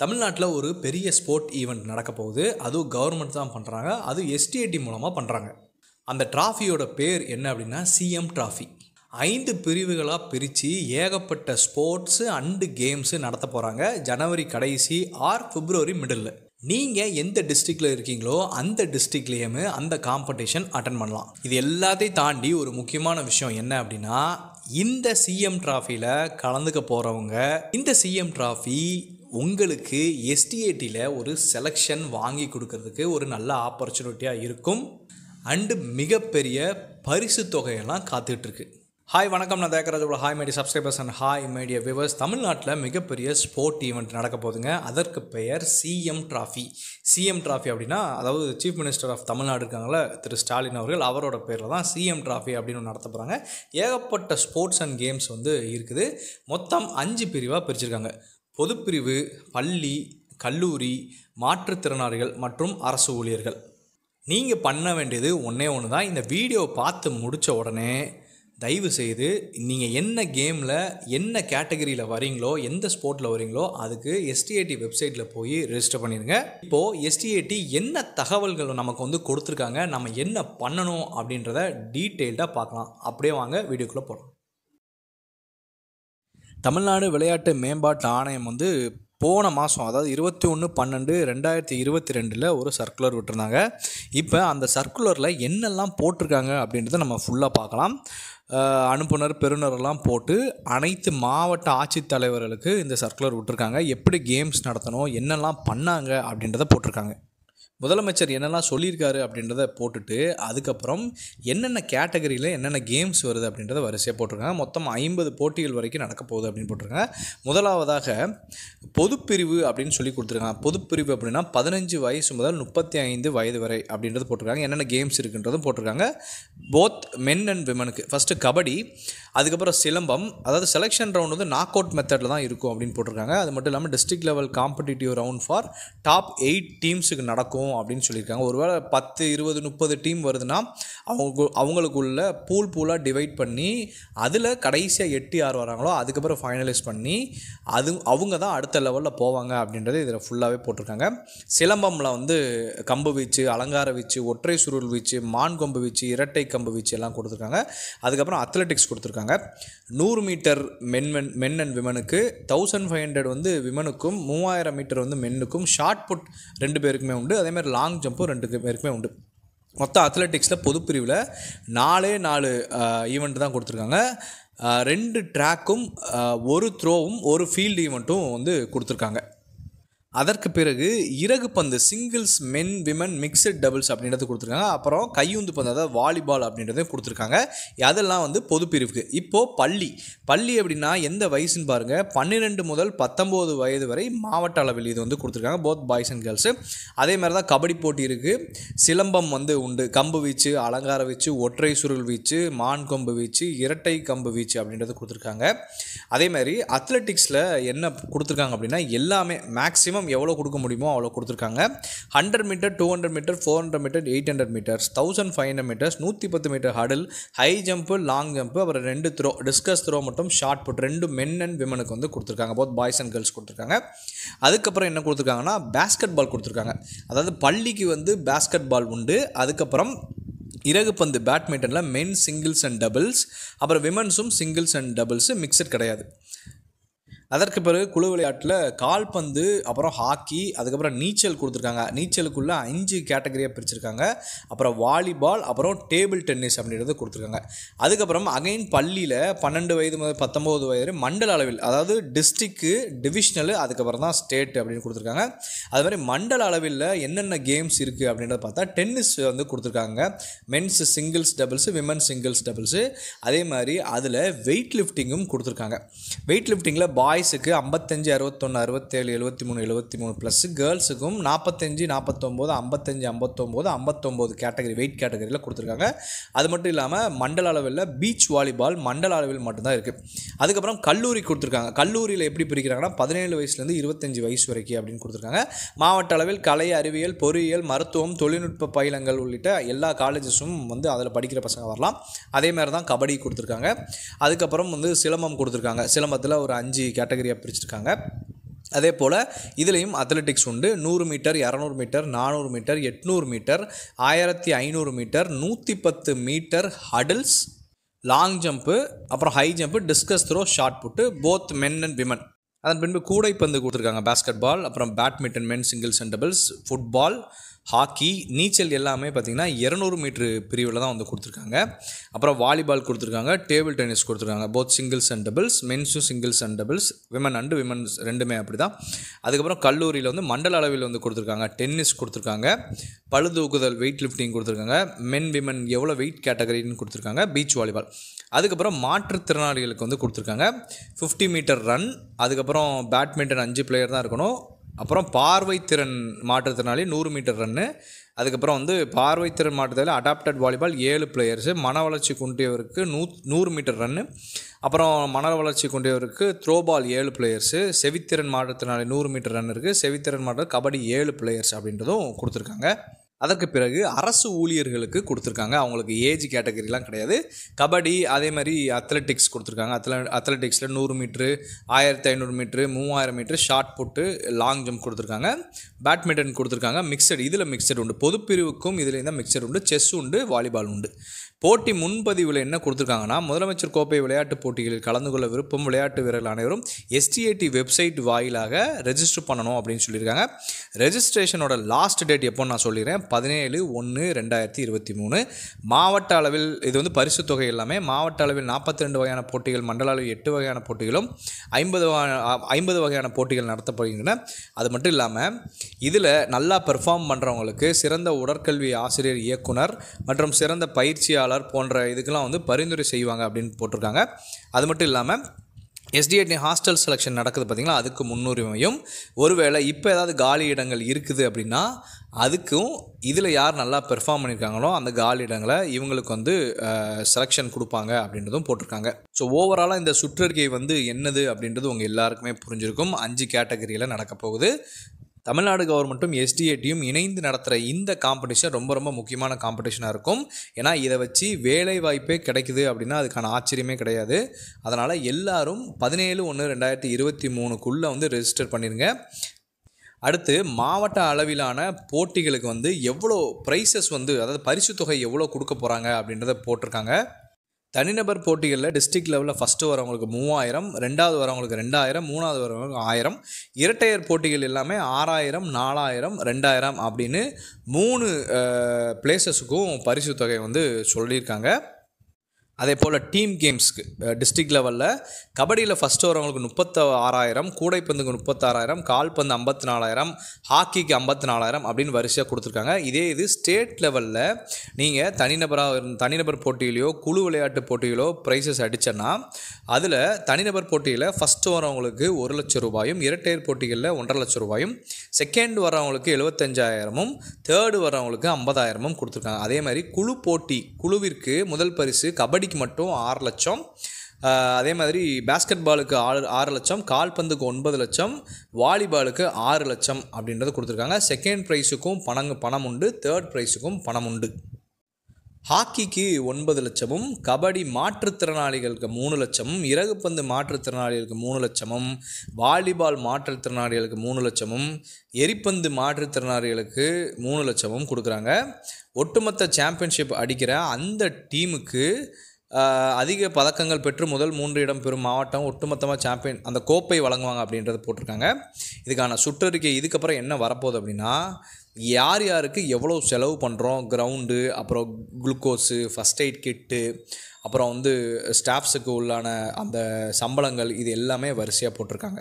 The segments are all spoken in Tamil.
தமிழ்நாட்டில் ஒரு பெரிய ஸ்போர்ட் ஈவெண்ட் நடக்க போகுது அதுவும் கவர்மெண்ட் தான் பண்ணுறாங்க அதுவும் எஸ்டிஏடி மூலமாக பண்ணுறாங்க அந்த டிராஃபியோட பேர் என்ன அப்படின்னா சிஎம் டிராஃபி ஐந்து பிரிவுகளாக பிரித்து ஏகப்பட்ட ஸ்போர்ட்ஸு அண்டு கேம்ஸு நடத்த போகிறாங்க ஜனவரி கடைசி ஆர் பிப்ரவரி மிடில் நீங்கள் எந்த டிஸ்ட்ரிக்டில் இருக்கீங்களோ அந்த டிஸ்ட்ரிக்ட்லேயுமே அந்த காம்படிஷன் அட்டன் பண்ணலாம் இது எல்லாத்தையும் தாண்டி ஒரு முக்கியமான விஷயம் என்ன அப்படின்னா இந்த சிஎம் டிராஃபியில் கலந்துக்க போகிறவங்க இந்த சிஎம் டிராஃபி உங்களுக்கு எஸ்டிஏடியில் ஒரு செலெக்ஷன் வாங்கி கொடுக்கறதுக்கு ஒரு நல்ல ஆப்பர்ச்சுனிட்டியாக இருக்கும் அண்டு மிகப்பெரிய பரிசு தொகையெல்லாம் காத்துட்ருக்கு ஹாய் வணக்கம் நான் தேக்கராஜோட hi my dear subscribers and hi my dear viewers தமிழ்நாட்டில் மிகப்பெரிய ஸ்போர்ட் ஈவெண்ட் நடக்க போகுதுங்க அதற்கு பெயர் சிஎம் டிராஃபி சிஎம் டிராஃபி அப்படின்னா அதாவது சீஃப் மினிஸ்டர் ஆஃப் தமிழ்நாடு இருக்காங்கள திரு ஸ்டாலின் அவர்கள் அவரோட பேரில் தான் சிஎம் டிராஃபி அப்படின்னு நடத்த போகிறாங்க ஏகப்பட்ட ஸ்போர்ட்ஸ் அண்ட் கேம்ஸ் வந்து இருக்குது மொத்தம் அஞ்சு பிரிவாக பிரிச்சிருக்காங்க பொதுப்பிரிவு பள்ளி கல்லூரி மாற்றுத்திறனாளிகள் மற்றும் அரசு ஊழியர்கள் நீங்கள் பண்ண வேண்டியது ஒன்றே ஒன்று தான் இந்த வீடியோ பார்த்து முடித்த உடனே தயவு செய்து நீங்கள் என்ன கேமில் என்ன கேட்டகரியில் வரீங்களோ எந்த ஸ்போர்ட்டில் வரீங்களோ அதுக்கு எஸ்டிஏடி வெப்சைட்டில் போய் ரெஜிஸ்டர் பண்ணிடுங்க இப்போது எஸ்டிஏடி என்ன தகவல்கள் நமக்கு வந்து கொடுத்துருக்காங்க நம்ம என்ன பண்ணணும் அப்படின்றத டீட்டெயில்டாக பார்க்கலாம் அப்படியே வாங்க வீடியோக்குள்ளே போகலாம் தமிழ்நாடு விளையாட்டு மேம்பாட்டு ஆணையம் வந்து போன மாதம் அதாவது இருபத்தி ஒன்று பன்னெண்டு ரெண்டாயிரத்தி இருபத்தி ரெண்டில் ஒரு சர்க்குலர் விட்டுருந்தாங்க இப்போ அந்த சர்க்குலரில் என்னெல்லாம் போட்டிருக்காங்க அப்படின்றத நம்ம ஃபுல்லாக பார்க்கலாம் அஹ் அனுப்புனர் பெறுநரெல்லாம் போட்டு அனைத்து மாவட்ட ஆட்சித்தலைவர்களுக்கு இந்த சர்க்குலர் விட்டுருக்காங்க எப்படி கேம்ஸ் நடத்தணும் என்னெல்லாம் பண்ணாங்க அப்படின்றத போட்டிருக்காங்க முதலமைச்சர் என்னெல்லாம் சொல்லியிருக்காரு அப்படின்றத போட்டுட்டு அதுக்கப்புறம் என்னென்ன கேட்டகரியில் என்னென்ன கேம்ஸ் வருது அப்படின்றத வரிசையாக போட்டிருக்காங்க மொத்தம் ஐம்பது போட்டிகள் வரைக்கும் நடக்க போகுது அப்படின்னு போட்டிருக்காங்க முதலாவதாக பொதுப்பிரிவு அப்படின்னு சொல்லி கொடுத்துருக்காங்க பொதுப்பிரிவு அப்படின்னா பதினஞ்சு வயசு முதல் முப்பத்தி ஐந்து வயது வரை அப்படின்றது போட்டிருக்காங்க என்னென்ன கேம்ஸ் இருக்குன்றதும் போட்டிருக்காங்க போத் மென் அண்ட் விமனுக்கு ஃபஸ்ட்டு கபடி அதுக்கப்புறம் சிலம்பம் அதாவது செலெக்ஷன் ரவுண்ட் வந்து நாக் அவுட் மெத்தடில் தான் இருக்கும் அப்படின்னு போட்டிருக்காங்க அது மட்டும் இல்லாமல் district level competitive round for top eight டீம்ஸுக்கு நடக்கும் அப்படின்னு சொல்லியிருக்காங்க ஒருவேளை பத்து இருபது முப்பது டீம் வருதுன்னா அவங்க அவங்களுக்குள்ள பூல் பூலாக டிவைட் பண்ணி அதில் கடைசியாக எட்டு யார் வராங்களோ அதுக்கப்புறம் ஃபைனலைஸ் பண்ணி அது அவங்க தான் அடுத்த லெவலில் போவாங்க அப்படின்றது இதில் ஃபுல்லாகவே போட்டிருக்காங்க சிலம்பமில் வந்து கம்பு வீச்சு அலங்கார வீச்சு ஒற்றை சுருள் வீச்சு மான் கொம்பு வீச்சு இரட்டை கம்பு வீச்சு எல்லாம் கொடுத்துருக்காங்க அதுக்கப்புறம் அத்லெட்டிக்ஸ் கொடுத்துருக்காங்க நூறு meter men men men and விமனுக்கு தௌசண்ட் ஃபைவ் ஹண்ட்ரட் வந்து விமனுக்கும் மூவாயிரம் மீட்டர் வந்து மென்னுக்கும் ஷார்ட் புட் ரெண்டு பேருக்குமே உண்டு அதே மாதிரி லாங் ஜம்ப்பும் ரெண்டு பேருக்குமே உண்டு மொத்தம் அத்லெட்டிக்ஸில் பொதுப்பிரிவில் நாலே நாலு ஈவெண்ட் தான் கொடுத்துருக்காங்க அஹ், ரெண்டு ட்ராக்கும் ஒரு த்ரோவும் ஒரு ஃபீல்டு ஈவெண்ட்டும் வந்து கொடுத்துருக்காங்க அதற்கு பிறகு இறகு பந்து singles men women mixed doubles அப்படின்றது கொடுத்துருக்காங்க அப்புறம் கையுந்து பந்து அதாவது வாலிபால் அப்படின்றதையும் கொடுத்துருக்காங்க அதெல்லாம் வந்து பொது பிரிவுக்கு இப்போது பள்ளி பள்ளி அப்படின்னா எந்த வயசுன்னு பாருங்கள் பன்னிரெண்டு முதல் பத்தொம்போது வயது வரை மாவட்ட அளவில் இது வந்து கொடுத்துருக்காங்க போத் பாய்ஸ் அண்ட் கேர்ள்ஸு அதே மாதிரி தான் கபடி போட்டி இருக்குது சிலம்பம் வந்து உண்டு கம்பு வீச்சு அலங்கார வீச்சு ஒற்றை சுருள் வீச்சு மான் கொம்பு வீச்சு இரட்டை கம்பு வீச்சு அப்படின்றது கொடுத்துருக்காங்க அதே மாதிரி அத்லெட்டிக்ஸில் என்ன கொடுத்துருக்காங்க அப்படின்னா எல்லாமே மேக்ஸிமம் எவ்வளோ கொடுக்க முடியுமோ அவ்வளோ கொடுத்துருக்காங்க hundred meter two hundred meter four hundred meter eight hundred meters thousand five hundred meters நூற்றி பத்து meter hurdle high jump long jump அப்புறம் ரெண்டு த்ரோ டிஸ்கஸ் த்ரோ மட்டும் ஷார்ட் புட் ரெண்டு மென் அண்ட் விமனுக்கு வந்து கொடுத்துருக்காங்க போத் பாய்ஸ் அண்ட் கேர்ள்ஸ் கொடுத்துருக்காங்க அதுக்கப்புறம் என்ன கொடுத்துருக்காங்கன்னா பேஸ்கெட் பால் கொடுத்துருக்காங்க அதாவது பள்ளிக்கு வந்து பேஸ்கெட் பால் உண்டு அதுக்கப்புறம் இறகு பந்து பேட்மிண்டனில் மென் சிங்கிள்ஸ் அண்ட் டபுள்ஸ் அப்புறம் விமன்ஸும் சிங்கிள்ஸ் அண்ட் டபுள்ஸு மிக்சட் கிடையாது அதற்கு பிறகு குழு விளையாட்டில் கால்பந்து அப்புறம் ஹாக்கி அதுக்கப்புறம் நீச்சல் கொடுத்துருக்காங்க நீச்சலுக்குள்ளே அஞ்சு கேட்டகரியாக பிரிச்சிருக்காங்க அப்புறம் வாலிபால் அப்புறம் டேபிள் டென்னிஸ் அப்படின்றது கொடுத்துருக்காங்க அதுக்கப்புறம் அகைன் பள்ளியில் பன்னெண்டு வயது முதல் பத்தொம்போது வயது மண்டல அளவில் அதாவது டிஸ்ட்ரிக்கு டிவிஷனலு அதுக்கப்புறம் தான் ஸ்டேட் அப்படின்னு கொடுத்துருக்காங்க அது மாதிரி மண்டல அளவில் என்னென்ன கேம்ஸ் இருக்குது அப்படின்றத பார்த்தா டென்னிஸ் வந்து கொடுத்துருக்காங்க men's singles doubles women singles doubles அதே மாதிரி அதில் வெயிட் லிஃப்டிங்கும் கொடுத்துருக்காங்க வெயிட் லிஃப்டிங்கில் பாய்ஸுக்கு ஐம்பத்தஞ்சு அறுபத்தொன்று அறுபத்தேழு எழுபத்தி மூணு எழுபத்தி மூணு ப்ளஸ் கேர்ள்ஸுக்கும் நாற்பத்தஞ்சு நாற்பத்தொம்போது ஐம்பத்தஞ்சு ஐம்பத்தொம்போது ஐம்பத்தொம்போது கேட்டகரி வெயிட் கேட்டகரியில் கொடுத்துருக்காங்க அது மட்டும் இல்லாமல் மண்டல அளவில் பீச் வாலிபால் மண்டல அளவில் மட்டும்தான் இருக்குது அதுக்கப்புறம் கல்லூரி கொடுத்துருக்காங்க கல்லூரியில் எப்படி பிரிக்கிறாங்கன்னா பதினேழு வயசுலேருந்து இருபத்தஞ்சு வயசு வரைக்கும் அப்படின்னு கொடுத்துருக்காங்க மாவட்ட அளவில் கலை அறிவியல் பொறியியல் மருத்துவம் தொழில்நுட்ப பயிலங்கள் உள்ளிட்ட எல்லா காலேஜஸும் வந்து அதில் படிக்கிற பசங்க வரலாம் அதே மாதிரி தான் கபடி கொடுத்துருக்காங்க அதுக்கப்புறம் வந்து சிலம்பம் கொடுத்துருக்காங்க சிலம்பத்தில் ஒரு அஞ்சு கேட்டகரியாக பிரிச்சிருக்காங்க அதே போல் இதுலேயும் அத்லெட்டிக்ஸ் உண்டு நூறு மீட்டர் இரநூறு மீட்டர் நானூறு மீட்டர் எட்நூறு மீட்டர் ஆயிரத்தி ஐநூறு மீட்டர் நூற்றி பத்து மீட்டர் ஹடில்ஸ் லாங் ஜம்ப்பு அப்புறம் high jump discus throw shot put both men and women அதன் பின்பு கூடைப்பந்து கொடுத்துருக்காங்க பேஸ்கெட் பால் அப்புறம் badminton men singles and doubles football hockey நீச்சல் எல்லாமே பார்த்திங்கன்னா இரநூறு மீட்ரு பிரிவில் தான் வந்து கொடுத்துருக்காங்க அப்புறம் வாலிபால் கொடுத்துருக்காங்க டேபிள் டென்னிஸ் கொடுத்துருக்காங்க போத் சிங்கிள்ஸ் அண்ட் டபுள்ஸ் மென்ஸும் singles and doubles women and women's ரெண்டுமே அப்படி தான் அதுக்கப்புறம் கல்லூரியில் வந்து மண்டல அளவில் வந்து கொடுத்துருக்காங்க டென்னிஸ் கொடுத்துருக்காங்க பழுதூக்குதல் வெயிட் லிஃப்டிங் கொடுத்துருக்காங்க மென் விமன் எவ்வளோ வெயிட் கேட்டகரின்னு கொடுத்துருக்காங்க பீச் வாலிபால் அதுக்கப்புறம் மாற்றுத்திறனாளிகளுக்கு வந்து கொடுத்துருக்காங்க ஃபிஃப்டி மீட்டர் ரன் அதுக்கப்புறம் பேட்மிண்டன் அஞ்சு பிளேயர் தான் இருக்கணும் அப்புறம் பார்வைத்திறன் மாற்றுத்திறனாளி நூறு மீட்டர் ரன்னு அதுக்கப்புறம் வந்து பார்வைத்திறன் மாற்றுத்திறனாளி அடாப்டட் வாலிபால் ஏழு பிளேயர்ஸு மன வளர்ச்சி குன்றியவருக்கு நூ நூறு மீட்டர் ரன்னு அப்புறம் மன வளர்ச்சி குன்றியவருக்கு த்ரோபால் ஏழு பிளேயர்ஸு செவித்திறன் மாற்றுத்திறனாளி நூறு மீட்டர் ரன் இருக்குது செவித்திறன் மாற்ற கபடி ஏழு பிளேயர்ஸ் அப்படின்றதும் கொடுத்துருக்காங்க அதற்கு பிறகு அரசு ஊழியர்களுக்கு கொடுத்துருக்காங்க அவங்களுக்கு ஏஜ் கேட்டகரிலாம் கிடையாது கபடி அதே மாதிரி அத்லெட்டிக்ஸ் கொடுத்துருக்காங்க அத்ல அத்லெட்டிக்ஸில் நூறு மீட்ரு ஆயிரத்தி ஐநூறு மீட்ரு மூவாயிரம் meter shot put long jump கொடுத்துருக்காங்க பேட்மிண்டன் கொடுத்துருக்காங்க மிக்சடு இதில் மிக்சடு உண்டு பொதுப்பிரிவுக்கும் இதில் தான் மிக்சடு உண்டு செஸ் உண்டு வாலிபால் உண்டு போட்டி முன்பதிவில் என்ன கொடுத்துருக்காங்கன்னா முதலமைச்சர் கோப்பை விளையாட்டுப் போட்டிகளில் கலந்து கொள்ள விருப்பம் விளையாட்டு வீரர்கள் அனைவரும் எஸ்டிஏடி வெப்சைட் வாயிலாக ரெஜிஸ்டர் பண்ணணும் அப்படின்னு சொல்லியிருக்காங்க ரெஜிஸ்ட்ரேஷனோட லாஸ்ட் டேட் எப்போ நான் சொல்லிடுறேன் பதினேழு ஒன்று ரெண்டாயிரத்தி இருபத்தி மூணு மாவட்ட அளவில் இது வந்து பரிசு தொகை எல்லாமே மாவட்ட அளவில் நாற்பத்தி ரெண்டு வகையான போட்டிகள் மண்டல அளவில் எட்டு வகையான போட்டிகளும் ஐம்பது ஐம்பது வகையான போட்டிகள் நடத்தப்படுகின்றன அது மட்டும் இல்லாமல் இதில் நல்லா பெர்ஃபார்ம் பண்ணுறவங்களுக்கு சிறந்த உடற்கல்வி ஆசிரியர் இயக்குனர் மற்றும் சிறந்த பயிற்சியாளர் போன்ற இதுக்கெல்லாம் வந்து பரிந்துரை செய்வாங்க அப்படின்னு போட்டிருக்காங்க அது மட்டும் இல்லாமல் எஸ்டிஐடி ஹாஸ்டல் செலெக்ஷன் நடக்குது பார்த்திங்களா அதுக்கு முன்னுரிமையும் ஒருவேளை இப்போ ஏதாவது காலி இடங்கள் இருக்குது அப்படின்னா அதுக்கும் இதில் யார் நல்லா பெர்ஃபார்ம் பண்ணியிருக்காங்களோ அந்த காலி இடங்களை இவங்களுக்கு வந்து செலெக்ஷன் கொடுப்பாங்க அப்படின்றதும் போட்டிருக்காங்க ஸோ ஓவராலாக இந்த சுற்றறிக்கை வந்து என்னது அப்படின்றது உங்கள் எல்லாருக்குமே புரிஞ்சிருக்கும் அஞ்சு கேட்டகரியில் நடக்க போகுது தமிழ்நாடு கவர்மெண்ட்டும் எஸ்டிஏடியும் இணைந்து நடத்துகிற இந்த காம்படிஷன் ரொம்ப ரொம்ப முக்கியமான காம்படிஷனாக இருக்கும் ஏன்னா இதை வச்சு வேலை வாய்ப்பே கிடைக்குது அப்படின்னா அதுக்கான ஆச்சரியமே கிடையாது அதனால் எல்லாரும் பதினேழு ஒன்று ரெண்டாயிரத்தி இருபத்தி மூணுக்குள்ளே வந்து ரெஜிஸ்டர் பண்ணிடுங்க அடுத்து மாவட்ட அளவிலான போட்டிகளுக்கு வந்து எவ்வளோ ப்ரைஸஸ் வந்து அதாவது பரிசு தொகை எவ்வளோ கொடுக்க போகிறாங்க அப்படின்றத போட்டிருக்காங்க தனிநபர் போட்டிகளில் டிஸ்ட்ரிக்ட் லெவலில் ஃபஸ்ட்டு வரவங்களுக்கு மூவாயிரம் ரெண்டாவது வரவங்களுக்கு ரெண்டாயிரம் மூணாவது வரவங்களுக்கு ஆயிரம் இரட்டையர் போட்டிகள் எல்லாமே ஆறாயிரம் நாலாயிரம் ரெண்டாயிரம் அப்படின்னு மூணு பிளேசஸுக்கும் பரிசு தொகை வந்து சொல்லியிருக்காங்க அதே போல் டீம் கேம்ஸ்க்கு டிஸ்ட்ரிக்ட் லெவலில் கபடியில் ஃபஸ்ட்டு வரவங்களுக்கு முப்பத்த ஆறாயிரம் கூடைப்பந்துக்கு முப்பத்தாறாயிரம் கால்பந்து ஐம்பத்தி நாலாயிரம் ஹாக்கிக்கு ஐம்பத்தி நாலாயிரம் அப்படின்னு வரிசையாக கொடுத்துருக்காங்க இதே இது ஸ்டேட் லெவலில் நீங்கள் தனிநபராக இருந்த தனிநபர் போட்டியிலையோ குழு விளையாட்டு போட்டியிலோ ப்ரைஸஸ் அடித்தேன்னா அதில் தனிநபர் போட்டியில் ஃபஸ்ட்டு வரவங்களுக்கு ஒரு லட்சம் ரூபாயும் இரட்டையர் போட்டிகளில் ஒன்றரை லட்சம் ரூபாயும் செகண்ட் வரவங்களுக்கு எழுபத்தஞ்சாயிரமும் தேர்டு வரவங்களுக்கு ஐம்பதாயிரமும் கொடுத்துருக்காங்க அதே மாதிரி குழு போட்டி குழுவிற்கு முதல் பரிசு கபடிக்கு மட்டும் ஆறு லட்சம் ஆஹ் அதே மாதிரி பேஸ்கெட் பாலுக்கு ஆறு ஆறு லட்சம் கால்பந்துக்கு ஒன்பது லட்சம் வாலிபாலுக்கு ஆறு லட்சம் அப்படின்றது கொடுத்துருக்காங்க செகண்ட் ப்ரைஸுக்கும் பணங்க பணம் உண்டு தேர்ட் ப்ரைஸுக்கும் பணம் உண்டு ஹாக்கிக்கு ஒன்பது லட்சமும் கபடி மாற்றுத்திறனாளிகளுக்கு மூணு லட்சமும் இறகுப்பந்து மாற்றுத்திறனாளிகளுக்கு மூணு லட்சமும் வாலிபால் மாற்றுத்திறனாளிகளுக்கு மூணு லட்சமும் எரிப்பந்து மாற்றுத்திறனாளிகளுக்கு மூணு லட்சமும் கொடுக்குறாங்க ஒட்டுமொத்த சாம்பியன்ஷிப் அடிக்கிற அந்த டீமுக்கு ஆஹ், அதிக பதக்கங்கள் பெற்று முதல் மூன்று இடம் பெறும் மாவட்டம் ஒட்டுமொத்தமாக சாம்பியன் அந்த கோப்பை வழங்குவாங்க அப்படின்றத போட்டிருக்காங்க இதுக்கான சுற்றறிக்கை இதுக்கப்புறம் என்ன வரப்போகுது அப்படின்னா யார் யாருக்கு எவ்வளோ செலவு பண்ணுறோம் கிரவுண்டு அப்புறம் குளுக்கோஸு ஃபஸ்ட் எய்ட் கிட்டு அப்புறம் வந்து ஸ்டாஃப்ஸுக்கு உள்ளான அந்த சம்பளங்கள் இது எல்லாமே வரிசையாக போட்டிருக்காங்க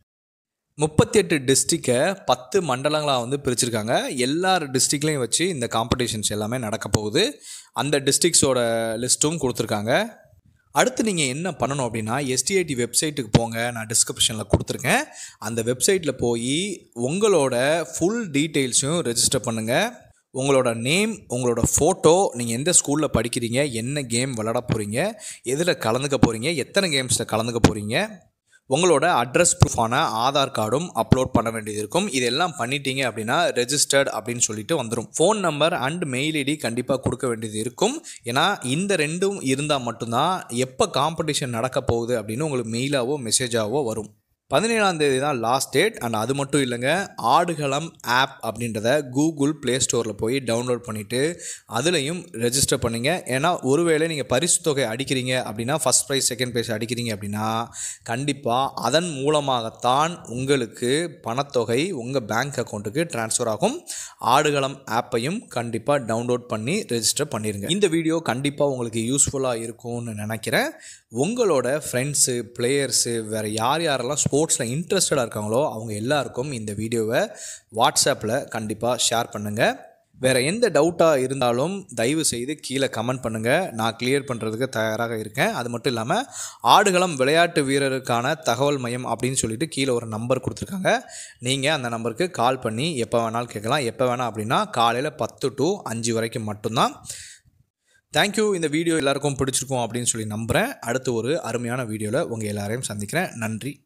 முப்பத்தி எட்டு டிஸ்ட்ரிக்டை பத்து மண்டலங்களாக வந்து பிரிச்சிருக்காங்க எல்லா டிஸ்ட்ரிக்ட்லையும் வச்சு இந்த காம்படிஷன்ஸ் எல்லாமே நடக்க போகுது அந்த டிஸ்ட்ரிக்ஸோட லிஸ்ட்டும் கொடுத்துருக்காங்க அடுத்து நீங்கள் என்ன பண்ணணும் அப்படின்னா எஸ்டிஐடி வெப்சைட்டுக்கு போங்க நான் டிஸ்கிரிப்ஷனில் கொடுத்துருக்கேன் அந்த வெப்சைட்டில் போய் உங்களோட ஃபுல் டீட்டெயில்ஸையும் ரெஜிஸ்டர் பண்ணுங்கள் உங்களோட நேம் உங்களோட ஃபோட்டோ நீங்கள் எந்த ஸ்கூலில் படிக்கிறீங்க என்ன கேம் விளாட போகிறீங்க எதில் கலந்துக்க போகிறீங்க எத்தனை கேம்ஸில் கலந்துக்க போகிறீங்க உங்களோட அட்ரஸ் ப்ரூஃபான ஆதார் கார்டும் அப்லோட் பண்ண வேண்டியது இருக்கும் இதெல்லாம் பண்ணிட்டீங்க அப்படின்னா ரெஜிஸ்டர்ட் அப்படின்னு சொல்லிட்டு வந்துடும் phone number and mail ID கண்டிப்பாக கொடுக்க வேண்டியது இருக்கும் ஏன்னா இந்த ரெண்டும் இருந்தால் மட்டும்தான் எப்போ காம்படிஷன் நடக்க போகுது அப்படின்னு உங்களுக்கு மெயிலாவோ மெசேஜாவோ வரும் பதினேழாம் தேதி தான் லாஸ்ட் டேட் அண்ட் அது மட்டும் இல்லைங்க ஆடுகளம் ஆப் அப்படின்றத கூகுள் ப்ளே ஸ்டோரில் போய் டவுன்லோட் பண்ணிவிட்டு அதுலேயும் ரெஜிஸ்டர் பண்ணிங்க ஏன்னா ஒருவேளை நீங்கள் பரிசு தொகை அடிக்கிறீங்க அப்படின்னா ஃபஸ்ட் ப்ரைஸ் செகண்ட் ப்ரைஸ் அடிக்கிறீங்க அப்படின்னா கண்டிப்பாக அதன் மூலமாகத்தான் உங்களுக்கு பணத்தொகை உங்கள் பேங்க் அக்கௌண்ட்டுக்கு ட்ரான்ஸ்ஃபர் ஆகும் ஆடுகளம் ஆப்பையும் கண்டிப்பாக டவுன்லோட் பண்ணி ரெஜிஸ்டர் பண்ணிடுங்க இந்த வீடியோ கண்டிப்பாக உங்களுக்கு யூஸ்ஃபுல்லாக இருக்கும்னு நினைக்கிறேன் உங்களோட ஃப்ரெண்ட்ஸு பிளேயர்ஸு வேறு யார் யாரெல்லாம் ஸ்போர்ட்ஸில் இன்ட்ரெஸ்டடாக இருக்காங்களோ அவங்க எல்லாருக்கும் இந்த வீடியோவை வாட்ஸ்அப்பில் கண்டிப்பாக ஷேர் பண்ணுங்கள் வேறு எந்த டவுட்டாக இருந்தாலும் தயவு செய்து கீழே கமெண்ட் பண்ணுங்கள் நான் கிளியர் பண்ணுறதுக்கு தயாராக இருக்கேன் அது மட்டும் இல்லாமல் ஆடுகளம் விளையாட்டு வீரருக்கான தகவல் மையம் அப்படின்னு சொல்லிட்டு கீழே ஒரு நம்பர் கொடுத்துருக்காங்க நீங்கள் அந்த நம்பருக்கு கால் பண்ணி எப்போ வேணாலும் கேட்கலாம் எப்போ வேணால் அப்படின்னா காலையில் பத்து டு அஞ்சு வரைக்கும் மட்டும்தான் தேங்க்யூ இந்த வீடியோ எல்லாருக்கும் பிடிச்சிருக்கும் அப்படின்னு சொல்லி நம்புகிறேன் அடுத்து ஒரு அருமையான வீடியோவில் உங்கள் எல்லாரையும் சந்திக்கிறேன் நன்றி